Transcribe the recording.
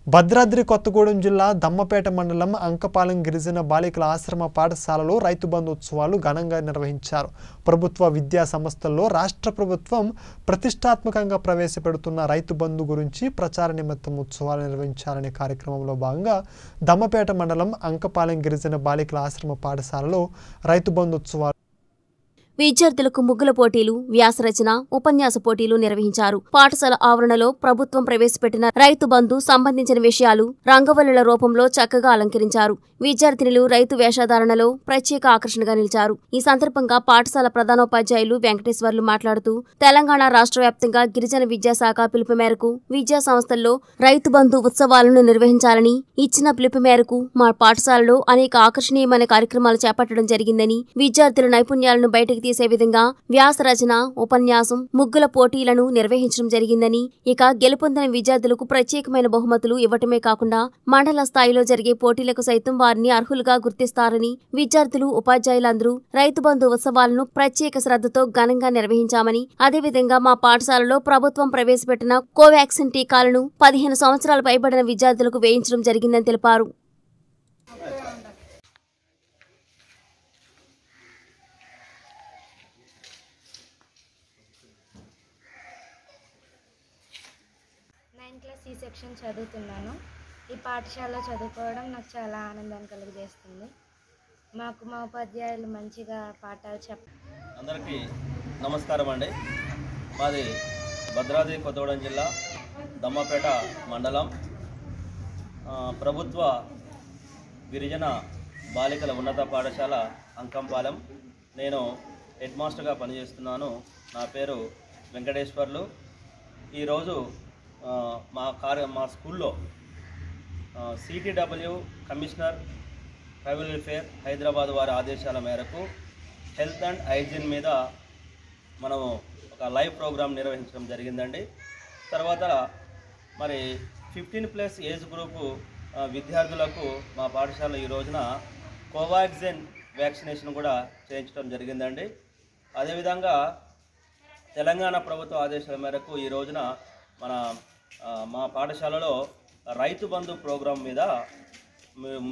భద్రాద్రి కొత్తగూడెం జిల్లా దమ్మపేట మండలం అంకపాలెం గిరిజన బాలికల ఆశ్రమ పాఠశాలలో రైతు బంధు ఉత్సవాలు ఘనంగా నిర్వహించారు ప్రభుత్వ విద్యా సంస్థల్లో రాష్ట్ర ప్రభుత్వం ప్రతిష్టాత్మకంగా ప్రవేశపెడుతున్న రైతు బంధు గురించి ప్రచార నిమిత్తం ఉత్సవాలు నిర్వహించాలనే కార్యక్రమంలో భాగంగా దమ్మపేట మండలం అంకపాలెం గిరిజన బాలికల ఆశ్రమ పాఠశాలలో రైతు బంధు ఉత్సవాలు విద్యార్థులకు ముగ్గుల పోటీలు వ్యాసరచన ఉపన్యాస పోటీలు నిర్వహించారు పాఠశాల ఆవరణలో ప్రభుత్వం ప్రవేశపెట్టిన రైతు బంధు సంబంధించిన విషయాలు రంగవల్లుల రూపంలో చక్కగా అలంకరించారు విద్యార్థినులు రైతు వేషధారణలో ప్రత్యేక ఆకర్షణగా నిలిచారు ఈ సందర్భంగా పాఠశాల ప్రధానోపాధ్యాయులు వెంకటేశ్వర్లు మాట్లాడుతూ తెలంగాణ రాష్ట్ర వ్యాప్తంగా గిరిజన విద్యాశాఖ పిలుపు మేరకు విద్యా సంస్థల్లో రైతు బంధు ఉత్సవాలను నిర్వహించాలని ఇచ్చిన పిలుపు మేరకు మా పాఠశాలలో అనేక ఆకర్షణీయమైన కార్యక్రమాలు చేపట్టడం జరిగిందని విద్యార్థుల నైపుణ్యాలను బయటకు తీసే విధంగా వ్యాస రచన ఉపన్యాసం ముగ్గుల పోటీలను నిర్వహించడం జరిగిందని ఇక గెలుపొందిన విద్యార్థులకు ప్రత్యేకమైన బహుమతులు ఇవ్వటమే కాకుండా మండల స్థాయిలో జరిగే పోటీలకు సైతం వారిని అర్హులుగా గుర్తిస్తారని విద్యార్థులు ఉపాధ్యాయులందరూ రైతు బంధు ఉత్సవాలను ప్రత్యేక శ్రద్ధతో ఘనంగా నిర్వహించామని అదేవిధంగా మా పాఠశాలలో ప్రభుత్వం ప్రవేశపెట్టిన కోవాక్సిన్ టీకాలను పదిహేను సంవత్సరాలు పైబడిన విద్యార్థులకు వేయించడం జరిగిందని తెలిపారు నైన్త్ క్లాస్ సి సెక్షన్ చదువుతున్నాను ఈ పాఠశాలలో చదువుకోవడం నాకు చాలా ఆనందాన్ని కలుగజేస్తుంది మాకు మా ఉపాధ్యాయులు మంచిగా పాఠాలు చెప్ అందరికీ నమస్కారం అండి మాది భద్రాద్రి కొత్తగూడెం జిల్లా దమ్మపేట మండలం ఆ, ప్రభుత్వ గిరిజన బాలికల ఉన్నత పాఠశాల అంకంపాలెం నేను హెడ్ మాస్టర్గా పనిచేస్తున్నాను నా పేరు వెంకటేశ్వర్లు ఈరోజు ఆ, మా కార్య మా స్కూల్లో C T W commissioner tribal welfare Hyderabad వారి ఆదేశాల మేరకు హెల్త్ అండ్ హైజీన్ మీద మనము ఒక లైవ్ ప్రోగ్రామ్ నిర్వహించడం జరిగిందండి తర్వాత మరి ఫిఫ్టీన్ ప్లస్ ఏజ్ గ్రూపు ఆ, విద్యార్థులకు మా పాఠశాల ఈ రోజున కోవాక్సిన్ వ్యాక్సినేషన్ కూడా చేయించడం జరిగిందండి అదేవిధంగా తెలంగాణ ప్రభుత్వ ఆదేశాల మేరకు ఈ రోజున మన ఆ, మా పాఠశాలలో రైతు బంధు ప్రోగ్రాం మీద మే-